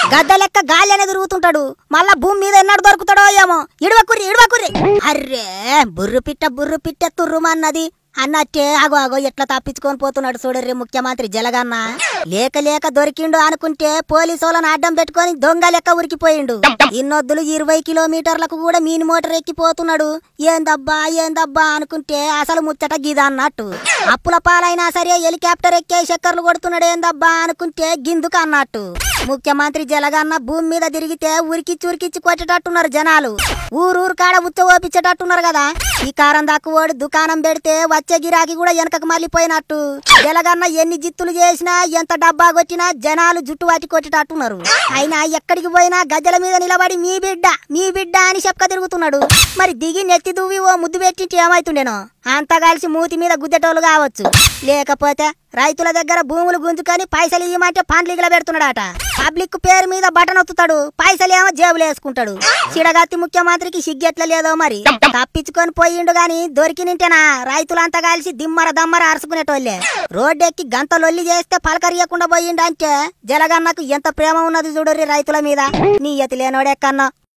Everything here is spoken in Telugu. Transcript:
గద్ద లెక్క గాలి అనేది తిరుగుతుంటాడు మళ్ళా భూమి మీద ఎన్నడు దొరుకుతాడో ఏమో ఇడవకుర్రి ఇడవకుర్రి అర్రే బుర్రు పిట్ట బుర్రు పిట్ట తుర్రుమన్నది అన్నట్టే అగో అగో ఎట్లా తప్పించుకొని పోతున్నాడు చూడర్రి ముఖ్యమంత్రి జలగన్న లేక లేక దొరికిండు అనుకుంటే పోలీసులను అడ్డం పెట్టుకొని దొంగ లెక్క ఉరికిపోయిండు ఇన్నొద్దులు ఇరవై కిలోమీటర్లకు కూడా మీని మోటార్ ఎక్కిపోతున్నాడు ఏందబ్బా ఏందబ్బా అనుకుంటే అసలు ముచ్చట గిద అన్నట్టు అప్పుల పాలైనా సరే హెలికాప్టర్ ఎక్కే చక్కర్లు కొడుతున్నాడు ఏందబ్బా అనుకుంటే గిందుకు అన్నట్టు ముఖ్యమంత్రి జలగన్న భూమి మీద తిరిగితే ఉరికిచ్చి ఉరికిచ్చి కొట్టేటట్టున్నారు జనాలు ఊరూరు కాడ ఉచ్చ ఓపించేటట్టున్నారు కదా ఈ కారం దాక్కువాడు దుకాణం పెడితే వచ్చే గిరాకీ కూడా వెనకకు మళ్ళీపోయినట్టు జలగన్న ఎన్ని జిత్తులు చేసినా ఎంత డబ్బా కొట్టినా జనాలు జుట్టు వాటి కొట్టేటట్టున్నారు అయినా ఎక్కడికి పోయినా గజ్జల మీద నిలబడి మీ బిడ్డ మీ బిడ్డ అని చెప్పక తిరుగుతున్నాడు మరి దిగి నెత్తి దువ్వి ఓ ముద్దు పెట్టి ఏమైతుండేనో అంతా కలిసి మూతి మీద గుద్దెటోళ్ళు కావచ్చు లేకపోతే రైతుల దగ్గర భూములు గుంజుకొని పైసలు ఇవ్వమంటే పండ్లు ఇగల పెడుతున్నాడట పబ్లిక్ పేరు మీద బటన్ ఒత్తుతాడు పైసలు ఏమో జేబులు వేసుకుంటాడు చిడగత్తి ముఖ్యమంత్రికి సిగ్గెట్ల లేదో మరి తప్పించుకొని పోయిండు గాని దొరికినింటేనా రైతులంతా కలిసి దిమ్మర దమ్మర అరుచుకునేటోళ్ళే రోడ్డెక్కి గంత లొల్లి చేస్తే పలకరియకుండా పోయిండు అంటే జలగన్నకు ఎంత ప్రేమ ఉన్నది చూడరి రైతుల మీద నీ ఎతి లేనోడెక్కన్నా